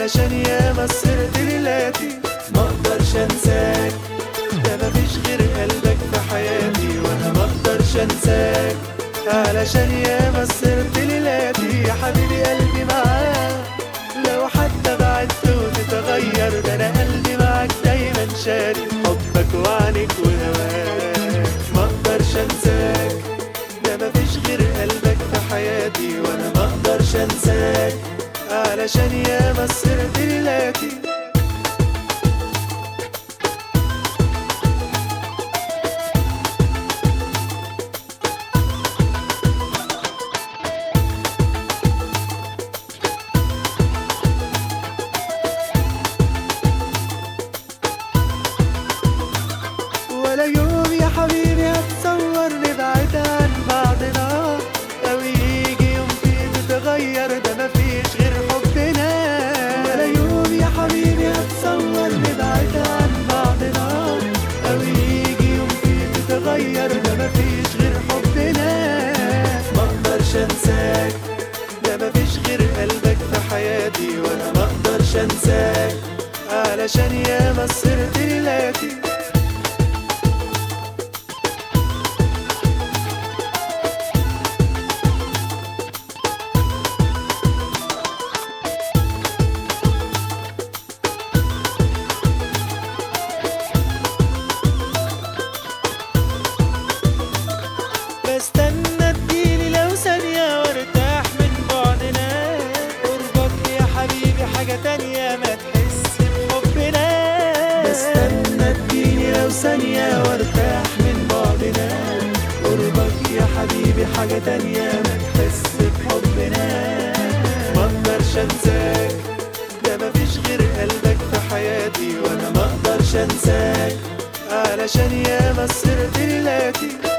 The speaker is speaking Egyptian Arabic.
علشان يا مسرت ليلاتي ما اقدرش انساك ده مفيش غير قلبك في حياتي وانا ما اقدرش انساك علشان يا مسرت ليلاتي يا حبيبي قلبي معاك لو حتى بعدت وتتغير ده انا قلبي معاك دايما شاري حبك وعنك وهواك ما اقدرش انساك ده مفيش غير قلبك في حياتي وانا ما اقدرش انساك علشان يا مسرت ليلاتي ولا يوم يا حبيبي هتصور نبعد عن بعضنا لو يجي يوم فيه تتغير ده مفيش غير حبنا ولا يوم يا حبيبي هتصور نبعد عن بعضنا لو يجي يوم فيه تتغير ده مفيش غير حبنا ما اقدرش انساك ده مفيش غير قلبك في حياتي وانا ما اقدرش انساك علشان يا مسرت ليلاتي بستنى تجيلي لو ثانية وارتاح من بعدنا قربك يا حبيبي حاجة تانية ما تحس بحبنا بستنى تجيلي لو ثانية وارتاح من بعدنا قربك يا حبيبي حاجة تانية ما تحس بحبنا ما اقدرش انساك ده مفيش غير قلبك في حياتي وانا ما اقدرش انساك علشان يا مسرت ليلاتي